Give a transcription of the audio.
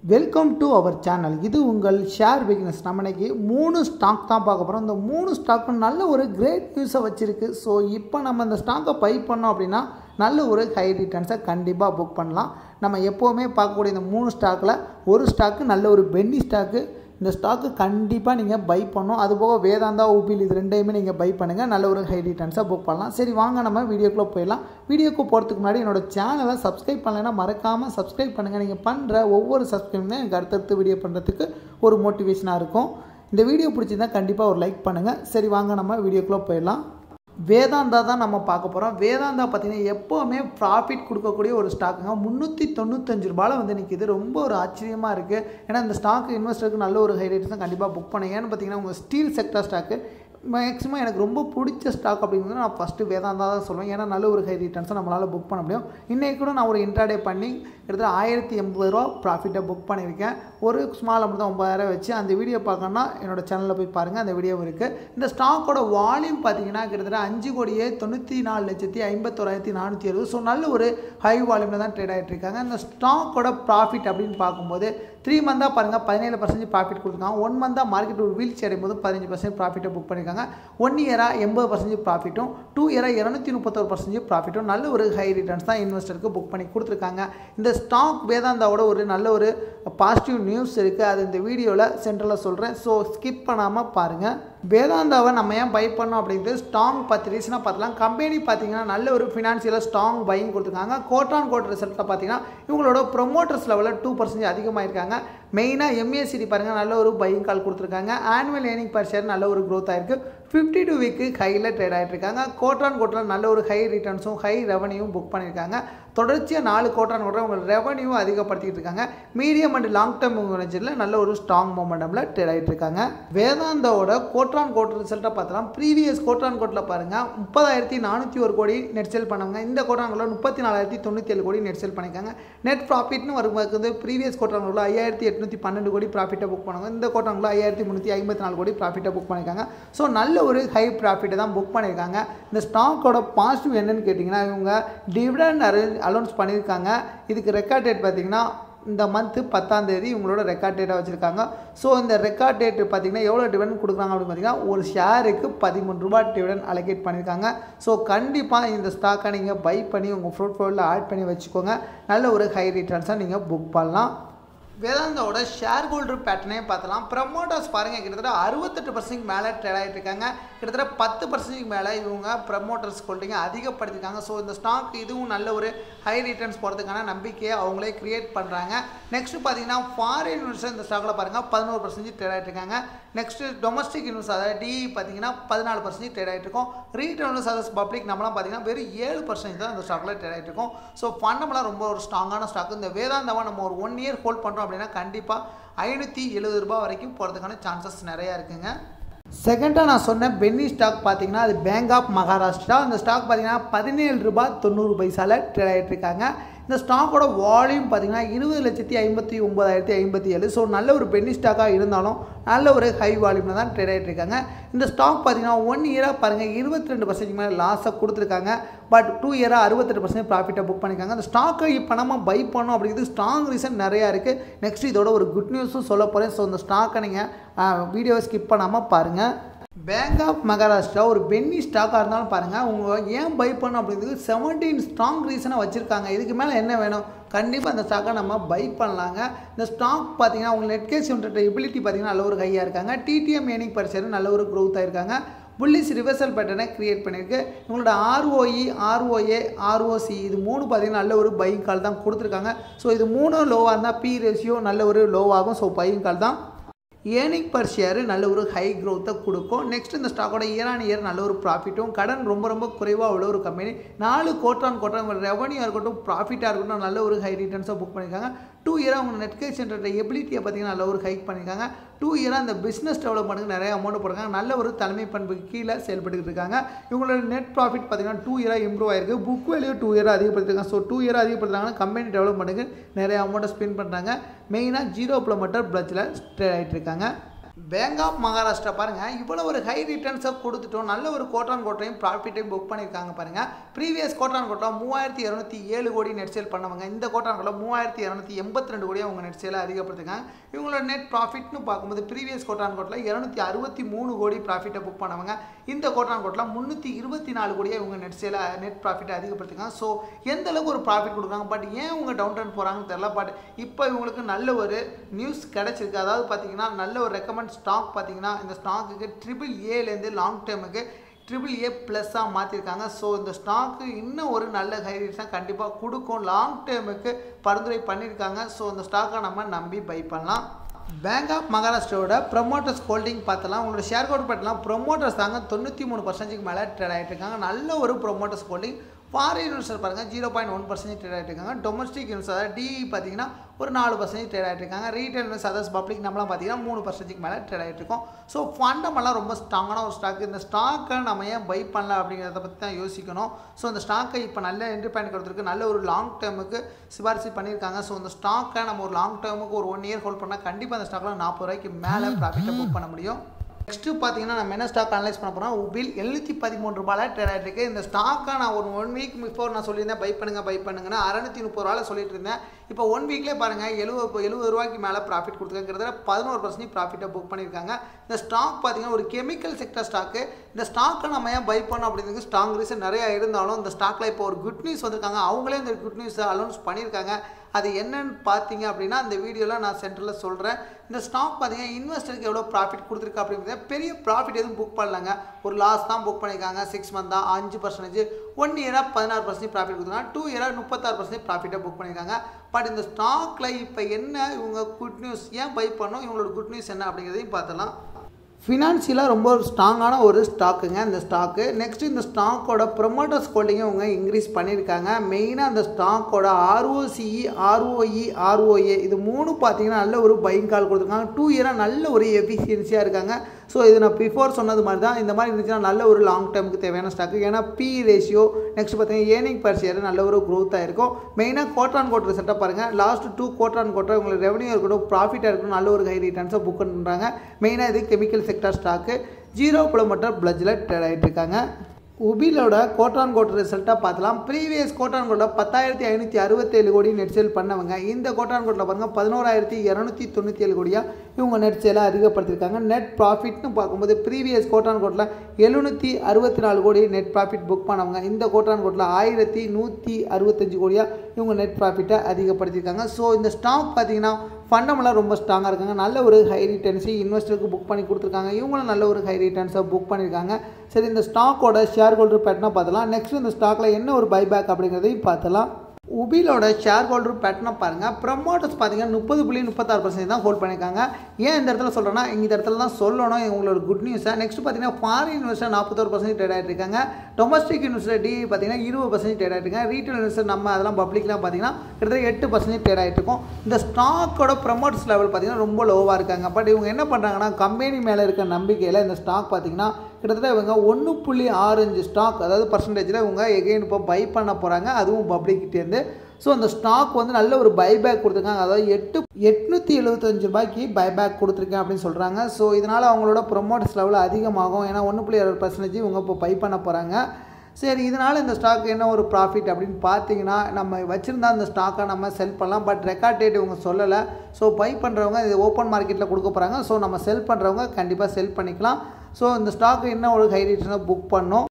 welcome to our channel இது உங்கள் share bigness நம்ம இன்னைக்கு மூணு ஸ்டாக் தான் பார்க்க போகிறோம் இந்த மூணு ஸ்டாக்கும் நல்ல ஒரு கிரேட் நியூஸை வச்சுருக்கு ஸோ இப்போ நம்ம இந்த ஸ்டாக்கை பை பண்ணோம் அப்படின்னா நல்ல ஒரு ஹை ரிட்டர்ன்ஸை கண்டிப்பாக புக் பண்ணலாம் நம்ம எப்போவுமே பார்க்கக்கூடிய இந்த மூணு ஸ்டாக்கில் ஒரு ஸ்டாக்கு நல்ல ஒரு பென்னி ஸ்டாக்கு இந்த ஸ்டாக்கு கண்டிப்பாக நீங்கள் பை பண்ணணும் அதுபோக வேதாந்தா ஊபில் இது ரெண்டையுமே நீங்கள் பை பண்ணுங்கள் நல்ல ஒரு ஹை ரிட்டர்ன்ஸாக புக் பண்ணலாம் சரி வாங்க நம்ம வீடியோக்குள்ளே போயிடலாம் வீடியோக்கு போகிறதுக்கு முன்னாடி என்னோட சேனலை சப்ஸ்கிரைப் பண்ணலைன்னா மறக்காமல் சப்ஸ்கிரைப் பண்ணுங்கள் நீங்கள் பண்ணுற ஒவ்வொரு சப்ஸ்கிரைப் தான் எனக்கு அடுத்தடுத்து வீடியோ பண்ணுறதுக்கு ஒரு மோட்டிவேஷனாக இருக்கும் இந்த வீடியோ பிடிச்சிருந்தா கண்டிப்பாக ஒரு லைக் பண்ணுங்கள் சரி வாங்க நம்ம வீடியோக்குள்ளே போயிடலாம் வேதாந்தா தான் நம்ம பார்க்க போகிறோம் வேதாந்தா பார்த்தீங்கன்னா எப்போவுமே ப்ராஃபிட் கொடுக்கக்கூடிய ஒரு ஸ்டாக்குங்க முந்நூற்றி தொண்ணூத்தஞ்சு ரூபாயில் வந்து நிற்கிது ரொம்ப ஒரு ஆச்சரியமாக இருக்குது ஏன்னா இந்த ஸ்டாக்கு இன்வெஸ்டருக்கு நல்ல ஒரு ஹைலைட்ஸ் தான் கண்டிப்பாக புக் பண்ணுங்க ஏன்னு பார்த்தீங்கன்னா உங்கள் ஸ்டீல் செக்டர் ஸ்டாக்கு மேக்ஸிமம் எனக்கு ரொம்ப பிடிச்ச ஸ்டாக் அப்படிங்கிறது நான் ஃபஸ்ட்டு வேதாந்தா தான் சொல்லுவேன் ஏன்னா நல்ல ஒரு ஹை ரிட்டர்ன்ஸை நம்மளால் புக் பண்ண முடியும் இன்றைக்கி கூட நான் ஒரு இன்ட்ராடே பண்ணி கிட்டத்தட்ட ஆயிரத்தி எண்பது ரூபா ப்ராஃபிட்டை புக் பண்ணியிருக்கேன் ஒரு ஸ்மால் அமௌண்ட் தான் ஒம்பதாயிரம் வச்சு அந்த வீடியோ பார்க்கணுன்னா என்னோடய சேனலில் போய் பாருங்கள் அந்த வீடியோ இருக்குது இந்த ஸ்டாக்கோட வால்யூம் பார்த்தீங்கன்னா கிட்டத்தட்ட அஞ்சு கோடியே தொண்ணூற்றி நாலு லட்சத்தி ஐம்பத்தோராயிரத்தி நானூற்றி அறுபது ஸோ நல்ல ஒரு ஹை வால்யூமில் தான் ட்ரேட் ஆகிட்டு இருக்காங்க இந்த ஸ்டாக்கோட ப்ராஃபிட் அப்படின்னு பார்க்கும்போது த்ரீ மந்தாக பாருங்கள் பதினேழு பர்சன்டேஜ் ப்ராஃபிட் கொடுத்துருக்காங்க ஒன் மந்தாக மார்க்கெட் ஒரு வீழ்ச்சி அடையும் போது பதினஞ்சு பர்சன்ட் ப்ராஃபிட்டை புக் பண்ணியிருக்காங்க ஒன் இயராக எண்பது பர்சன்டேஜ் ப்ராஃபிட்டும் டூ இயராக இரநூத்தி முப்பத்தொரு பர்சன்டேஜ் ப்ராஃபிட்டும் நல்ல ஒரு ஹை ரிட்டர்ன்ஸ் தான் இன்வெஸ்டருக்கு புக் பண்ணி கொடுத்துருக்காங்க இந்த ஸ்டாக் வேதாந்தாவோட ஒரு நல்ல ஒரு பாசிட்டிவ் நியூஸ் இருக்குது அது இந்த வீடியோவில் சென்ட்ரலில் சொல்கிறேன் ஸோ ஸ்கிப் பண்ணாமல் பாருங்கள் வேதாந்தாவை நம்ம ஏன் பை பண்ணோம் அப்படிங்கிறது ஸ்ட்ராங் பத்து ரீசனாக பார்த்துலாம் கம்பெனி பார்த்தீங்கன்னா நல்ல ஒரு ஃபினான்ஷியலாக ஸ்ட்ராங் பையிங் கொடுத்துருக்காங்க கோட் ஆன் கோட் ரிசல்ட்டில் பார்த்தீங்கன்னா இவங்களோட ப்ரொமோட்டர்ஸ் லெவலில் டூ பர்சன்டேஜ் அதிகமாக இருக்காங்க மெயினாக எம்ஏசிடி பாருங்கள் நல்ல ஒரு பையிங் கால் கொடுத்துருக்காங்க ஆனுவல் ஏர்னிங் பர் ஷேர் நல்ல ஒரு க்ரோத் ஆயிருக்கு ஃபிஃப்டி டூ வீக்கு ஹையில் ட்ரேட் ஆகிட்டு இருக்காங்க கோட்ரான் கோட்டில் நல்ல ஒரு ஹை ரிட்டர்ன்ஸும் ஹை ரெவன்யூவும் புக் பண்ணியிருக்காங்க தொடர்ச்சியாக நாலு கோட்ரான் கோட்டில் உங்கள் ரெவன்யூ அதிகப்படுத்திட்டு இருக்காங்க மீடியம் அண்ட் லாங் டேர்ம் மேனேஜரில் நல்ல ஒரு ஸ்ட்ராங் மொமெண்டமில் ட்ரேட் ஆகிட்டு இருக்காங்க வேதாந்தாவோட கோட்ரான் கோட் ரிசல்ட்டை பார்த்தலாம் ப்ரீவியஸ் கோட்ரான் கோட்டில் பாருங்கள் முப்பதாயிரத்தி நானூற்றி ஒரு கோடி நெட் சேல் பண்ணவங்க இந்த கோட்ரான் கோட்டில் முப்பத்தி நாலாயிரத்தி தொண்ணூற்றி ஏழு கோடி நெட் சேல் பண்ணியிருக்காங்க நெட் ப்ராஃபிட்னு வரும்போது வந்து ப்ரீவியஸ் கோட்ரான் கோட்டில் ஐயாயிரத்தி எட்நூற்றி பன்னெண்டு கோடி ப்ராஃபிட்டை புக் பண்ணுவாங்க இந்த கோட்ரான் கோட்டில் ஐயாயிரத்தி முந்நூற்றி ஐம்பத்தி நாலு கோடி ப்ராஃபிட்டை புக் பண்ணியிருக்காங்க ஸோ நல்ல ஒரு ஹை ப்ராஃபிட்டை தான் புக் பண்ணியிருக்காங்க இந்த ஸ்டாக்கோட பாசிட்டிவ் என்னன்னு கேட்டிங்கன்னா இவங்க டிவிடெண்ட் அரேஞ்ச் அலௌன்ஸ் பண்ணியிருக்காங்க இதுக்கு ரெக்கார்ட் டேட் பார்த்தீங்கன்னா இந்த மந்த்து பத்தாம் தேதி இவங்களோட ரெக்கார்ட் டேட்டாக வச்சுருக்காங்க ஸோ இந்த ரெக்கார்ட் டேட் பார்த்தீங்கன்னா எவ்வளோ டிவிடன் கொடுக்குறாங்க அப்படின்னு பார்த்தீங்கன்னா ஒரு ஷேருக்கு பதிமூணு ரூபா டிவிடன் அலோகேட் பண்ணியிருக்காங்க ஸோ கண்டிப்பாக இந்த ஸ்டாக்கை நீங்கள் பை பண்ணி உங்கள் போர்ட்ஃபோலியோவில் ஆட் பண்ணி வச்சுக்கோங்க நல்ல ஒரு ஹை ரிட்டர்ன்ஸாக நீங்கள் புக் பண்ணலாம் வேதாந்தாவோட ஷேர் ஹோல்டர் பேட்டர்னே பார்த்தலாம் ப்ரமோட்டர்ஸ் பாருங்கள் கிட்டத்தட்ட அறுபத்தெட்டு பர்சன்ட் மேலே ட்ரேட் ஆகிட்டு இருக்காங்க கிட்டத்தட்ட பத்து பர்சன்ட் மேலே இவங்க ப்ரமோட்டர்ஸ் ஹோல்டிங்கை அதிகப்படுத்திருக்காங்க ஸோ இந்த ஸ்டாக் இதுவும் நல்ல ஒரு ஹை ரிட்டர்ன்ஸ் போகிறதுக்கான நம்பிக்கையை அவங்களே கிரியேட் பண்ணுறாங்க நெக்ஸ்ட் பார்த்தீங்கன்னா ஃபாரின் இன்வெஸ்டர் இந்த ஸ்டாக்கில் பாருங்கள் பதினோரு பர்சன்டேஜ் ட்ரேட் ஆகிட்டு இருக்காங்க நெக்ஸ்ட்டு டொமஸ்டிக் இன்வெஸ்ட் அதாவது டிஇ பார்த்தீங்கன்னா பதினாலு பர்சன்டேஜ் ட்ரேட் ஆகிட்டு இருக்கும் ரீட்டைல் இன்வெஸ்டர்ஸ் பப்ளிக் நம்மளாம் பார்த்தீங்கன்னா வெறும் ஏழு பர்சன்டேஜ் தான் இந்த ஸ்டாக்கில் ட்ரேட் ஆகிட்டு இருக்கும் ஸோ ஃபண்டமெல்லாம் ரொம்ப ஒரு ஸ்ட்ராங்கான ஸ்டாக் இந்த வேதாந்தாவை நம்ம ஒரு ஒன் இயர் ஹோல்ட் பண்ணுறோம் அப்படின்னா கண்டிப்பாக ஐநூற்றி எழுபது ரூபாய் வரைக்கும் போகிறதுக்கான சான்சஸ் நிறையா இருக்குங்க செகண்டாக நான் சொன்ன பென்னி ஸ்டாக் பார்த்தீங்கன்னா அது பேங்க் ஆஃப் மகாராஷ்டிரா அந்த ஸ்டாக் பார்த்தீங்கன்னா பதினேழு ரூபாய் தொண்ணூறு பைசாவில் ட்ரேட் ஆகிட்டு இருக்காங்க இந்த ஸ்டாக்கோட வால்யூம் பார்த்தீங்கன்னா இருபது லட்சத்தி ஐம்பத்தி ஒம்பதாயிரத்தி ஐம்பத்தி ஏழு ஸோ நல்ல ஒரு பென்னி ஸ்டாக்காக இருந்தாலும் நல்ல ஒரு ஹை வால்யூமில் தான் ட்ரேட் ஆகிட்டு இருக்காங்க இந்த ஸ்டாக் பார்த்தீங்கன்னா ஒன் இயராக பாருங்கள் இருபத்தி ரெண்டு பர்சன்ட் மேலே லாஸை கொடுத்துருக்காங்க பட் டூ இயராக அறுபத்தெட்டு பர்சன்ட் ப்ராஃபிட்டை புக் பண்ணியிருக்காங்க அந்த ஸ்டாக்கை இப்போ நம்ம பை பண்ணோம் அப்படிங்கிறது ஸ்ட்ராங் ரீசன் நிறையா இருக்குது நெக்ஸ்ட் இதோட ஒரு குட் நியூஸும் சொல்ல போகிறேன் ஸோ இந்த ஸ்டாக்கை நீங்கள் வீடியோவை ஸ்கிப் பண்ணாமல் பாருங்கள் பேங்க் ஆஃப் மகாராஷ்டிரா ஒரு பென்னி ஸ்டாக்காக இருந்தாலும் பாருங்கள் உங்கள் ஏன் பை பண்ணும் அப்படிங்கிறது செவன்டீன் ஸ்ட்ராங் ரீசனாக வச்சுருக்காங்க இதுக்கு மேலே என்ன வேணும் கண்டிப்பாக அந்த ஸ்டாக்கை நம்ம பை பண்ணலாங்க இந்த ஸ்டாக் பார்த்தீங்கன்னா உங்கள் நெட் கேஸ் எபிலிட்டி பார்த்தீங்கன்னா நல்ல ஒரு ஹையாக இருக்காங்க டிடிஎம் ஏனிங் பரிசரும் நல்ல ஒரு க்ரோத் ஆயிருக்காங்க புல்லிஸ் ரிவர்சல் பேட்டர்னை க்ரியேட் பண்ணியிருக்கு இவங்களோட ஆர்ஓஇ ஆர்ஓஏ ஆர்ஓசி இது மூணு பார்த்தீங்கன்னா நல்ல ஒரு பையிங் கால் தான் கொடுத்துருக்காங்க ஸோ இது மூணும் லோவாக இருந்தால் பி ரேஷியோ நல்ல ஒரு லோவாகும் ஸோ பையிங் கால் தான் ஏர்னிங் பர் ஷேர் நல்ல ஒரு ஹை க்ரோத்தை கொடுக்கும் நெக்ஸ்ட் இந்த ஸ்டாக்கோட இயர் ஆன் இயர் நல்ல ஒரு ப்ராஃபிட்டும் கடன் ரொம்ப ரொம்ப குறைவாக உள்ள ஒரு கம்பெனி நாலு கோட்டான் கோட்டான் ரெவன்யூ இருக்கட்டும் ப்ராஃபிட்டாக இருக்கட்டும் நல்ல ஒரு ஹை ரிட்டர்ன்ஸாக புக் பண்ணியிருக்காங்க டூ இயராக அவங்க நெட்கேஜ் சென்டரோட எபிலிட்டியை பார்த்தீங்கன்னா நல்ல ஒரு ஹைக் பண்ணியிருக்காங்க டூ இயராக அந்த பிஸ்னஸ் டெவலப்மெண்ட்டுக்கு நிறைய அமௌண்ட் போடுறாங்க நல்ல ஒரு தலைமை பண்புக்கு கீழே செயல்பட்டு இருக்காங்க இவங்களோட நெட் ப்ராஃபிட் பார்த்தீங்கன்னா டூ இயராக இம்ப்ரூவ் ஆயிருக்கு புக் வேல்யூ டூ இயராக அதிகப்படுத்திருக்காங்க ஸோ டூ இயராக அதிகப்படுத்துறாங்கன்னா கம்பெனி டெவலப்மெண்ட்டுக்கு நிறைய அமௌண்ட்டை ஸ்பெண்ட் பண்ணுறாங்க மெயினாக ஜீரோ கிலோமீட்டர் பிளச்சில் ஸ்டே ஆகிட்டு இருக்காங்க பேங்க் ஆஃப் மகாராஷ்டிரா பாருங்கள் இவ்வளோ ஒரு ஹை ரிட்டர்ன்ஸை கொடுத்துட்டோம் நல்ல ஒரு கோட்டான் கோட்டையும் ப்ராஃபிட்டையும் புக் பண்ணியிருக்காங்க பாருங்கள் ப்ரீவியஸ் கோட்டான் கோட்டில் மூவாயிரத்தி இரநூத்தி ஏழு கோடி நெட் சேல் பண்ணவங்க இந்த கோட்டான் கோட்டில் மூவாயிரத்தி இரநூத்தி எண்பத்தி ரெண்டு கோடியாக அவங்க நெட் சேலை அதிகப்படுத்திருக்காங்க இவங்களோட நெட் ப்ராஃபிட்னு பார்க்கும்போது ப்ரீவியஸ் கோட்டான் கோட்டில் இரநூத்தி அறுபத்தி மூணு கோடி ப்ராஃபிட்டை புக் பண்ணவங்க இந்த கோட்டான் கோட்டில் முந்நூற்றி இருபத்தி நாலு கோடியாக இவங்க நெட் சேலை நெட் ப்ராஃபிட்டை அதிகப்படுத்திருக்காங்க ஸோ எந்த அளவுக்கு ஒரு ப்ராஃபிட் கொடுக்குறாங்க பட் ஏன் இவங்க டவுன் டவுன் போகிறாங்கன்னு தெரில பட் இப்போ இவங்களுக்கு நல்ல ஒரு நியூஸ் கிடச்சிருக்கு அதாவது பார்த்தீங்கன்னா நல்ல ஒரு ரெக்கமெண்ட் ஸ்டாக் பார்த்தீங்கன்னா இந்த ஸ்டாக்குக்கு ட்ரிபிள் ஏலேருந்து லாங் டேர்முக்கு ட்ரிபிள் ஏ ப்ளஸ்ஸாக மாற்றிருக்காங்க ஸோ இந்த ஸ்டாக்கு இன்னும் ஒரு நல்ல ஹைரேட்ஸாக கண்டிப்பாக கொடுக்கும் லாங் டேர்முக்கு பரிந்துரை பண்ணியிருக்காங்க ஸோ இந்த ஸ்டாக்கை நம்ம நம்பி பை பண்ணலாம் பேங்க் ஆஃப் மகாராஷ்டிராவோட ப்ரொமோட்டர்ஸ் ஹோல்டிங் பார்த்தலாம் உங்களோட ஷேர் கோட் பார்த்தலாம் ப்ரொமோட்டர்ஸ் தாங்க தொண்ணூற்றி மூணு பர்சன்டேஜ் மேலே ட்ரேட் ஆகிட்டு இருக்காங்க நல்ல ஒரு ப்ரொமோட்டர்ஸ் ஹோல்டிங் ஃபாரின் இன்வெஸ்டர் பாருங்கள் zero point one percentage trade ஆகிட்டு இருக்காங்க டொமஸ்டிக் இன்வெஸ்டர் அதாவது டிஇ பார்த்தீங்கன்னா ஒரு நாலு பர்சன்டேஜ் ட்ரேட் ஆகிட்டு இருக்காங்க ரீட்டைல் இன்வெஸ்ட் அதர்ஸ் பப்ளிக் நம்மளாம் பார்த்தீங்கன்னா மூணு பர்சன்டேஜ் மேலே ட்ரேட் ஆகிட்டு இருக்கோம் ஸோ ஃபண்டமெல்லாம் ரொம்ப ஸ்ட்ராங்கான ஒரு ஸ்டாக் இந்த ஸ்டாக்கை நம்ம ஏன் பை பண்ணல அப்படிங்கிறத பற்றி தான் யோசிக்கணும் ஸோ இந்த ஸ்டாக்கை இப்போ நல்ல என்ட்ரி பாயிண்ட் கொடுத்துருக்கு நல்ல ஒரு லாங் டேர்முக்கு சிபாரிசு பண்ணியிருக்காங்க ஸோ இந்த ஸ்டாக்கை நம்ம ஒரு லாங் டேர்முக்கு ஒரு ஒன் இயர் ஹோல்ட் பண்ணால் கண்டிப்பாக அந்த ஸ்டாக்கில் நாற்பது ரூபாய்க்கு மேலே ப்ராஃபிட்டை புக் பண்ண முடியும் நெக்ஸ்ட்டு பார்த்தீங்கன்னா நம்ம என்ன ஸ்டாக் அனலைஸ் பண்ண போகிறோம் உபில் எழுநூற்றி பதிமூணு ரூபாயில் ட்ரேட் ஆகிட்டு இருக்கு இந்த ஸ்டாக்கை நான் ஒரு ஒன் வீக் பிஃபோர் நான் சொல்லியிருந்தேன் பை பண்ணுங்க பை பண்ணுங்கன்னா அறநூற்றி முப்பது ரூபாயில் சொல்லிட்டு இருந்தேன் இப்போ ஒன் வீக்லேயே பாருங்கள் எழுபது எழுபது ரூபாய்க்கு மேலே ப்ராஃபிட் கொடுத்துருக்கிறதுல பதினோரு பர்சன்ட் ப்ராஃபிட்டை புக் பண்ணியிருக்காங்க இந்த ஸ்டாக் பார்த்தீங்கன்னா ஒரு கெமிக்கல் செக்டர் ஸ்டாக்கு இந்த ஸ்டாக்கை நம்ம ஏன் பை பண்ணோம் அப்படிங்கிறது ஸ்ட்ராங் ரீசன் நிறையா இருந்தாலும் இந்த ஸ்டாக்கில் இப்போ ஒரு குட் நியூஸ் வந்திருக்காங்க அவங்களே இந்த குட் நியூஸை அலௌன்ஸ் பண்ணியிருக்காங்க அது என்னன்னு பார்த்தீங்க அப்படின்னா இந்த வீடியோவில் நான் சென்டரில் சொல்கிறேன் இந்த ஸ்டாக் பார்த்தீங்கன்னா இன்வெஸ்டருக்கு எவ்வளோ ப்ராஃபிட் கொடுத்துருக்கு அப்படிங்கிறத பெரிய ப்ராஃபிட் எதுவும் புக் பண்ணலங்க ஒரு லாஸ் தான் புக் பண்ணியிருக்காங்க சிக்ஸ் மந்தாக அஞ்சு பர்சன்டேஜ் ஒன் இயராக பதினாறு பர்சன்டேஜ் ப்ராஃபிட் கொடுத்துருக்காங்க டூ இயராக முப்பத்தாறு பர்சன்டேஜ் ப்ராஃபிட்டை புக் பண்ணியிருக்காங்க பட் இந்த ஸ்டாக்கில் இப்போ என்ன இவங்க குட் நியூஸ் ஏன் பை பண்ணோம் இவங்களோட குட் நியூஸ் என்ன அப்படிங்கிறதையும் பார்த்தலாம் ஃபினான்ஷியலாக ரொம்ப ஒரு ஸ்ட்ராங்கான ஒரு ஸ்டாக்குங்க இந்த ஸ்டாக்கு நெக்ஸ்ட் இந்த ஸ்டாக்கோட ப்ரொமோட்டர்ஸ் ஹோல்டிங்கை அவங்க இன்க்ரீஸ் பண்ணியிருக்காங்க மெயினாக அந்த ஸ்டாக்கோட ஆர்ஓசிஇ ஆர்ஓஇ ஆர்ஓஏ இது மூணு பார்த்தீங்கன்னா நல்ல ஒரு பைங் கால் கொடுத்துருக்காங்க டூ இயராக நல்ல ஒரு எஃபிஷியன்சியாக இருக்காங்க ஸோ இது நான் பிஃபோர் சொன்னது மாதிரி தான் இந்த மாதிரி இருந்துச்சுன்னா நல்ல ஒரு லாங் டேர்முக்கு தேவையான ஸ்டாக்கு ஏன்னா பி ரேஷியோ நெக்ஸ்ட் பார்த்தீங்கன்னா ஏர்னிங் பர் ஷேர் நல்ல ஒரு க்ரோத்தாக இருக்கும் மெயினாக கோட்டான் கோட்டர் செட்டப் பாருங்கள் லாஸ்ட் டூ கோட்டான் கோட்டர் உங்களுக்கு ரெவன்யூ இருக்கட்டும் ப்ராஃபிட்டாக இருக்கட்டும் நல்ல ஒரு ஹை ரிட்டர்ன்ஸை புக் பண்ணுறாங்க மெயினாக இது chemical sector stock zero kilometre பிளட்ஜில் ட்ரேட் ஆகிட்டு இருக்காங்க உபிலோட கோட்டான் கோட் ரிசல்ட்டாக பார்த்தலாம் ப்ரீவியஸ் கோட்டான் கோட்டில் பத்தாயிரத்தி ஐநூற்றி அறுபத்தேழு கோடி நெட் சேல் பண்ணவங்க இந்த கோட்டான் கோட்டில் பாருங்கள் பதினோராயிரத்தி இரநூத்தி தொண்ணூற்றி ஏழு கோடியாக இவங்க நெட் சேலை அதிகப்படுத்தியிருக்காங்க நெட் ப்ராஃபிட்னு பார்க்கும்போது ப்ரீவியஸ் கோட்டான் கோட்டில் எழுநூற்றி அறுபத்தி நாலு கோடி நெட் ப்ராஃபிட் புக் பண்ணவங்க இந்த கோட்டான் கோட்டில் ஆயிரத்தி நூற்றி அறுபத்தஞ்சு கோடியாக இவங்க நெட் ப்ராஃபிட்டை அதிகப்படுத்தியிருக்காங்க ஸோ இந்த ஸ்டாக் பார்த்தீங்கன்னா ஃபண்டமெல்லாம் ரொம்ப ஸ்ட்ராங்காக இருக்காங்க நல்ல ஒரு ஹை ரிட்டர்ன்ஸு இன்வெஸ்டருக்கு புக் பண்ணி கொடுத்துருக்காங்க இவங்களும் நல்ல ஒரு ஹை ரிட்டர்ன்ஸை புக் பண்ணியிருக்காங்க சரி இந்த ஸ்டாக்கோட ஷேர் ஹோல்டர் பேட்டர்னா பார்த்தலாம் நெக்ஸ்ட் இந்த ஸ்டாக்கில் என்ன ஒரு பைபேக் அப்படிங்கிறதையும் பார்த்தலாம் உபிலோட ஷேர் ஹோல்டர் பேட்டர்னை பாருங்கள் ப்ரமோட்டர்ஸ் பார்த்தீங்கன்னா முப்பது புள்ளி முப்பத்தாறு பர்சன்ட் தான் ஹோல்ட் பண்ணியிருக்காங்க ஏன் இந்த இடத்துல சொல்கிறேன்னா இந்த இடத்துல தான் சொல்லணும் உங்களோட குட் நியூஸை நெக்ஸ்ட் பார்த்தீங்கன்னா ஃபாரின் இன்வெஸ்டர் நாற்பத்தோரு பர்சன்ட் ட்ரேட் ஆகிட்டு இருக்காங்க டொமஸ்டிக் இன்வெஸ்டர் டி பார்த்தீங்கன்னா இருபது பர்சன்ட் ட்ரேட் ஆகிட்டு இருக்காங்க ரீட்டைல் இன்வெஸ்டர் நம்ம அதெல்லாம் பப்ளிக்லாம் பார்த்தீங்கன்னா கிட்டத்தட்ட எட்டு பர்சன்ட் ட்ரேட் ஆகிட்டு இருக்கும் இந்த ஸ்டாக்கோட ப்ரமோட்டர்ஸ் லெவல் பார்த்தீங்கன்னா ரொம்ப லோவாக இருக்காங்க பட் இவங்க என்ன பண்ணுறாங்கன்னா கம்பெனி மேலே இருக்க நம்பிக்கையில் இந்த ஸ்டாக் பார்த்தீங்கன்னா கிட்டத்தட்ட இவங்க ஒன்று புள்ளி ஆறஞ்சு ஸ்டாக் அதாவது பர்சன்டேஜில் இவங்க எகெயின் இப்போ பை பண்ண போகிறாங்க அதுவும் பப்ளிக்கிட்டேருந்து ஸோ அந்த ஸ்டாக் வந்து நல்ல ஒரு பைபேக் கொடுத்துருக்காங்க அதாவது எட்டு எட்நூற்றி எழுபத்தஞ்சு ரூபாய்க்கு பைபேக் கொடுத்துருக்கேன் அப்படின்னு சொல்கிறாங்க ஸோ இதனால் அவங்களோட ப்ரொமோட்டர்ஸ் லெவல் அதிகமாகும் ஏன்னா ஒன்று புள்ளி அறுபது பர்சன்டேஜ் இவங்க இப்போ பை பண்ண போகிறாங்க சரி இதனால் இந்த ஸ்டாக் என்ன ஒரு ப்ராஃபிட் அப்படின்னு பார்த்தீங்கன்னா நம்ம வச்சுருந்தா அந்த ஸ்டாக்கை நம்ம செல் பண்ணலாம் பட் ரெக்கார்ட் டேட் இவங்க சொல்லலை ஸோ பை பண்ணுறவங்க இது ஓப்பன் மார்க்கெட்டில் கொடுக்க போகிறாங்க ஸோ நம்ம செல் பண்ணுறவங்க கண்டிப்பாக செல் பண்ணிக்கலாம் ஸோ இந்த ஸ்டாக் என்ன ஒரு ஹை ரேட்ஸாக புக் பண்ணோம்